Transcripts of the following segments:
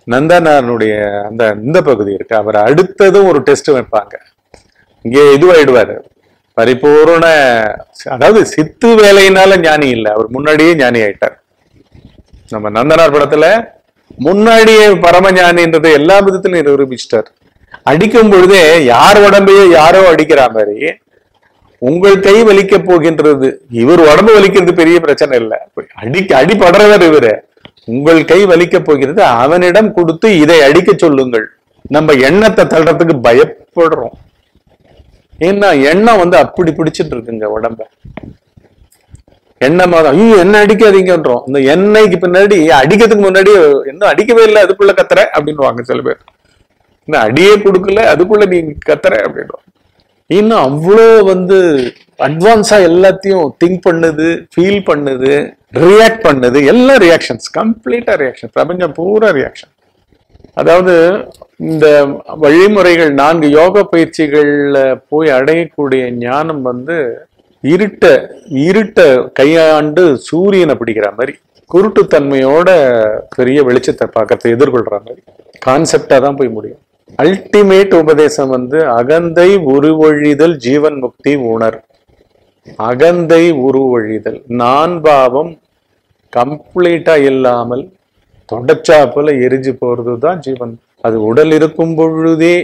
நந்தனாருடைய அந்த இந்த பகுதி இருக்கு அவர் அடுத்ததும் ஒரு டெஸ்ட் வைப்பாங்க இங்கே இதுவாயிடுவாரு பரிபூர்ண அதாவது சித்து வேலையினால ஞானி இல்லை அவர் முன்னாடியே ஞானி ஆயிட்டார் நம்ம நந்தனார் படத்துல முன்னாடியே பரமஞானின்றதை எல்லா விதத்திலும் நிரூபிச்சிட்டார் அடிக்கும் பொழுதே யார் உடம்பையோ யாரோ அடிக்கிற மாதிரி உங்கள் கை வலிக்க போகின்றது இவர் உடம்பு வலிக்கிறது பெரிய பிரச்சனை இல்லை அடிக்க அடிபடுறவர் இவரு உங்கள் கை வலிக்க போகிறது அவனிடம் கொடுத்து இதை அடிக்க சொல்லுங்கள் நம்ம எண்ணத்தை தள்ளுறதுக்கு பயப்படுறோம் ஏன்னா எண்ணம் வந்து அப்படி பிடிச்சிட்டு இருக்குங்க உடம்ப எண்ணெய் மாதம் ஐயோ என்ன அடிக்காதீங்கன்றோம் இந்த எண்ணெய்க்கு பின்னாடி அடிக்கிறதுக்கு முன்னாடி இன்னும் அடிக்கவே இல்லை அதுக்குள்ள கத்துற அப்படின்னுவாங்க சில பேர் இன்னும் அடியே கொடுக்கல அதுக்குள்ள நீ கத்துற அப்படின்னுவாங்க இன்னும் அவ்வளோ வந்து அட்வான்ஸா எல்லாத்தையும் திங்க் பண்ணுது ஃபீல் பண்ணுது ரியாக்ட் பண்ணுது எல்லாம் ரியாக்ஷன்ஸ் கம்ப்ளீட்டா ரியாக்ஷன் பிரபஞ்சம் பூரா ரியாக்ஷன் அதாவது இந்த வழிமுறைகள் நான்கு யோக பயிற்சிகள்ல போய் அடையக்கூடிய ஞானம் வந்து இருட்ட இருட்ட கையாண்டு சூரியனை பிடிக்கிற மாதிரி குருட்டுத்தன்மையோட பெரிய வெளிச்சத்தை பார்க்கறதை எதிர்கொள்ற மாதிரி கான்செப்டா தான் போய் முடியும் அல்டிமேட் உபதேசம் வந்து அகந்தை உருவழிதல் ஜீவன் முக்தி உணர் அகந்தை உருவழிதல் நான் பாவம் கம்ப்ளீட்டா இல்லாமல் தொடச்சா போல எரிஞ்சு போறது தான் ஜீவன் அது உடல் இருக்கும் பொழுதே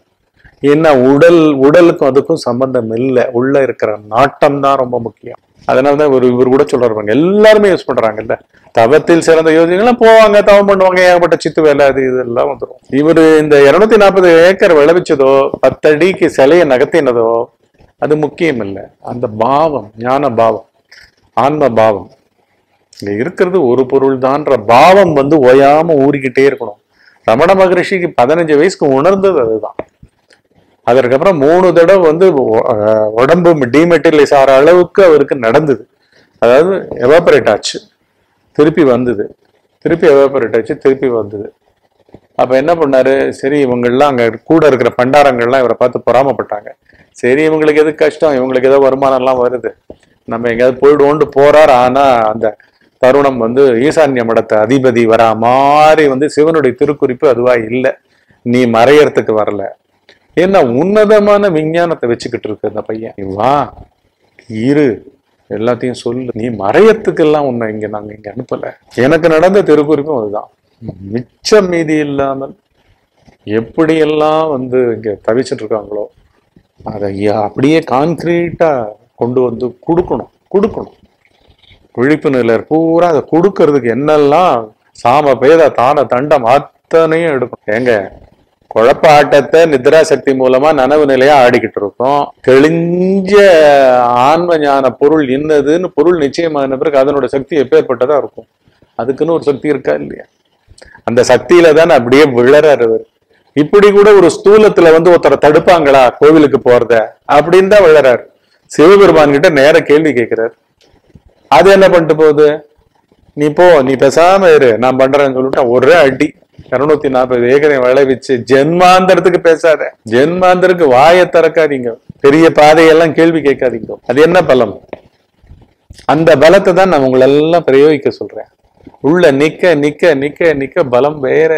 என்ன உடல் உடலுக்கும் அதுக்கும் சம்பந்தம் இல்லை உள்ள இருக்கிற நாட்டம் தான் ரொம்ப முக்கியம் அதனாலதான் ஒரு இவர் கூட சொல்றாங்க எல்லாருமே யூஸ் பண்றாங்கல்ல தவத்தில் சிறந்த யோஜனைகள்லாம் போவாங்க தவம் பண்ணுவாங்க ஏகப்பட்ட சித்து வேலை அது இதெல்லாம் வந்துடும் இவர் இந்த இருநூத்தி நாற்பது ஏக்கர் விளைவிச்சதோ பத்தடிக்கு சிலையை நகர்த்தினதோ அது முக்கியம் இல்லை அந்த பாவம் ஞான பாவம் ஆன்ம பாவம் இங்க இருக்கிறது ஒரு பொருள் தான்ற பாவம் வந்து ஓயாம ஊறிக்கிட்டே இருக்கணும் ரமண மகரிஷிக்கு பதினஞ்சு வயசுக்கு உணர்ந்தது அதுதான் அதற்கப்புறம் மூணு தடவை வந்து உ- அஹ் உடம்பு டீமெட்டீரியலைஸ் ஆகிற அளவுக்கு அவருக்கு நடந்தது அதாவது எவாபரேட் ஆச்சு திருப்பி வந்தது திருப்பி எவாபரேட் ஆச்சு திருப்பி வந்தது அப்ப என்ன பண்ணாரு சரி இவங்கெல்லாம் அங்க கூட இருக்கிற பண்டாரங்கள்லாம் இவரை பார்த்து பொறாமப்பட்டாங்க சரி இவங்களுக்கு எது கஷ்டம் இவங்களுக்கு ஏதோ வருமானம் எல்லாம் வருது நம்ம எங்கேயாவது போயிடுவோன்ட்டு போறார் ஆனா அந்த தருணம் வந்து ஈசான்ய மடத்தை அதிபதி வரா மாதிரி வந்து சிவனுடைய திருக்குறிப்பு அதுவா இல்லை நீ மறையறதுக்கு வரல ஏன்னா உன்னதமான விஞ்ஞானத்தை வச்சுக்கிட்டு இருக்கு அந்த பையன் நீ வா இரு எல்லாத்தையும் சொல்லு நீ மறையத்துக்கெல்லாம் உன்னை இங்க நாங்க இங்க அனுப்பல எனக்கு நடந்த திருக்குறிப்பும் அதுதான் மிச்சம் மீதி இல்லாமல் எப்படியெல்லாம் வந்து இங்க தவிச்சிட்டு இருக்காங்களோ அதை யா- அப்படியே கான்கிரீட்டா கொண்டு வந்து கொடுக்கணும் கொடுக்கணும் விழிப்பு நிலையர் பூரா அதை கொடுக்கறதுக்கு என்னெல்லாம் சாம பேத தான தண்டம் அத்தனையும் எடுக்கும் ஏங்க குழப்ப ஆட்டத்தை நித்ரா சக்தி மூலமா நனவு நிலையா ஆடிக்கிட்டு இருக்கோம் தெளிஞ்ச ஆன்ம ஞான பொருள் என்னதுன்னு பொருள் நிச்சயமான பிறகு அதனோட சக்தி எப்பேற்பட்டதா இருக்கும் அதுக்குன்னு ஒரு சக்தி இருக்கா இல்லையா அந்த சக்தியில தானே அப்படியே விழறாரு அவர் இப்படி கூட ஒரு ஸ்தூலத்துல வந்து ஒருத்தரை தடுப்பாங்களா கோவிலுக்கு போறத அப்படின்னு தான் விழறாரு சிவபெருமான் கிட்ட நேர கேள்வி கேட்கிறார் அது என்ன பண்ணிட்டு போகுது நீ போ நீ பேசாம இரு நான் பண்றேன்னு சொல்லிட்டு ஒரே அடி இருநூத்தி நாற்பது ஏக்கரை விளைவிச்சு ஜென்மாந்தரத்துக்கு பேசாத ஜென்மாந்தருக்கு வாயை திறக்காதீங்க பெரிய பாதையெல்லாம் கேள்வி கேட்காதீங்க அது என்ன பலம் அந்த பலத்தை தான் நான் உங்களை எல்லாம் பிரயோகிக்க சொல்றேன் உள்ள நிக்க நிக்க நிக்க நிக்க பலம் வேற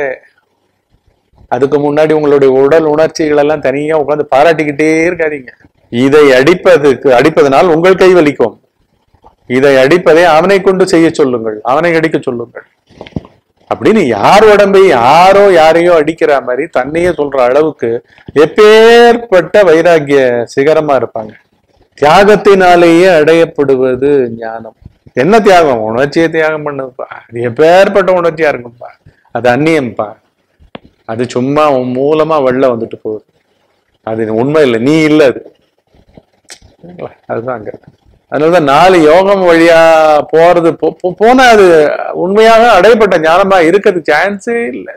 அதுக்கு முன்னாடி உங்களுடைய உடல் உணர்ச்சிகள் எல்லாம் தனியா உட்கார்ந்து பாராட்டிக்கிட்டே இருக்காதீங்க இதை அடிப்பதுக்கு அடிப்பதனால் உங்கள் கை வலிக்கும் இதை அடிப்பதை அவனை கொண்டு செய்ய சொல்லுங்கள் அவனை அடிக்க சொல்லுங்கள் அப்படின்னு யார் உடம்பை யாரோ யாரையோ அடிக்கிற மாதிரி தன்னையே சொல்ற அளவுக்கு எப்பேற்பட்ட வைராகிய சிகரமா இருப்பாங்க தியாகத்தினாலேயே அடையப்படுவது ஞானம் என்ன தியாகம் உணர்ச்சியை தியாகம் பண்ணுப்பா அது எப்பேற்பட்ட உணர்ச்சியா இருக்கும்பா அது அந்நியம்பா அது சும்மா உன் மூலமா வெளில வந்துட்டு போகுது அது உண்மை இல்லை நீ இல்லை அது சரிங்களா? அதுதான் அங்க அதனாலதான் நாலு யோகம் வழியா போறது போ- போ- போனா அது உண்மையாக அடையப்பட்ட ஞானமா இருக்கிறது சான்ஸே இல்லை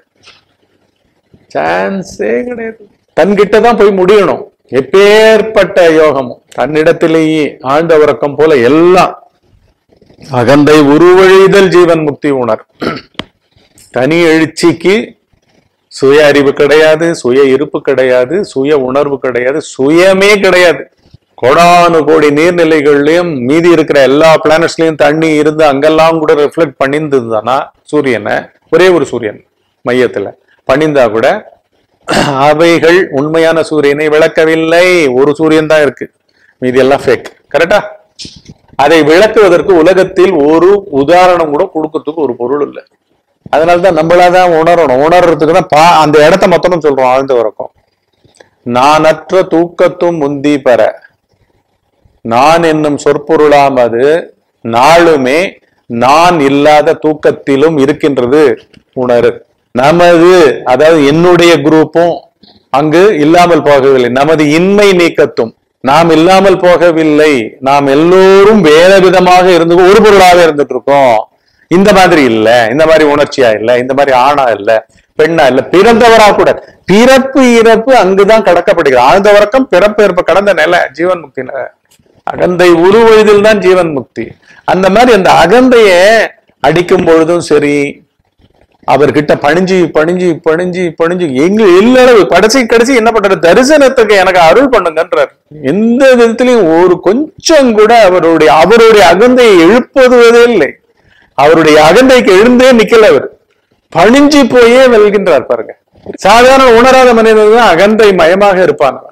சான்ஸே கிடையாது தன்கிட்ட தான் போய் முடியணும் எப்பேற்பட்ட யோகமும் தன்னிடத்திலேயே ஆழ்ந்த உறக்கம் போல எல்லாம் அகந்தை உருவழிதல் ஜீவன் முக்தி உணர் தனி எழுச்சிக்கு சுய அறிவு கிடையாது சுய இருப்பு கிடையாது சுய உணர்வு கிடையாது சுயமே கிடையாது கோடானு கோடி நீர்நிலைகள்லயும் மீதி இருக்கிற எல்லா பிளானட்ஸ்லயும் தண்ணி இருந்து அங்கெல்லாம் கூட ரிஃப்ளெக்ட் பண்ணியிருந்ததுதானா சூரியனை ஒரே ஒரு சூரியன் மையத்துல பணிந்தா கூட அவைகள் உண்மையான சூரியனை விளக்கவில்லை ஒரு சூரியன் தான் இருக்கு மீதி எல்லாம் ஃபேக் கரெக்டா அதை விளக்குவதற்கு உலகத்தில் ஒரு உதாரணம் கூட கொடுக்கறதுக்கு ஒரு பொருள் இல்லை அதனாலதான் நம்மளாதான் உணரணும் உணர்றதுக்கு தான் பா அந்த இடத்த மொத்தமும் சொல்றோம் ஆழ்ந்த உறக்கம் நானற்ற தூக்கத்தும் முந்தி பெற நான் என்னும் சொற்பொருளாம் அது நாளுமே நான் இல்லாத தூக்கத்திலும் இருக்கின்றது உணரு நமது அதாவது என்னுடைய குரூப்பும் அங்கு இல்லாமல் போகவில்லை நமது இன்மை நீக்கத்தும் நாம் இல்லாமல் போகவில்லை நாம் எல்லோரும் வேற விதமாக இருந்து ஒரு பொருளாக இருந்துட்டு இருக்கோம் இந்த மாதிரி இல்ல இந்த மாதிரி உணர்ச்சியா இல்ல இந்த மாதிரி ஆணா இல்ல பெண்ணா இல்ல பிறந்தவரா கூட பிறப்பு இறப்பு அங்குதான் கடக்கப்படுகிறது ஆழ்ந்த உறக்கம் பிறப்பு இறப்பு கடந்த நிலை ஜீவன் முக்தி நிலை. அகந்தை உருவெழுதில் தான் ஜீவன் முக்தி அந்த மாதிரி அந்த அகந்தைய அடிக்கும் பொழுதும் சரி அவர்கிட்ட பணிஞ்சு பணிஞ்சு பணிஞ்சு பணிஞ்சு எங்க எல்லளவு கடைசி கடைசி என்ன பண்றாரு தரிசனத்துக்கு எனக்கு அருள் பண்ணுங்கன்றார் எந்த விதத்திலையும் ஒரு கொஞ்சம் கூட அவருடைய அவருடைய அகந்தையை எழுப்புவதே இல்லை அவருடைய அகந்தைக்கு எழுந்தே நிக்கல அவர் பணிஞ்சு போயே வெல்கின்றார் பாருங்க சாதாரண உணராத மனிதன் தான் அகந்தை மயமாக இருப்பான் அவன்.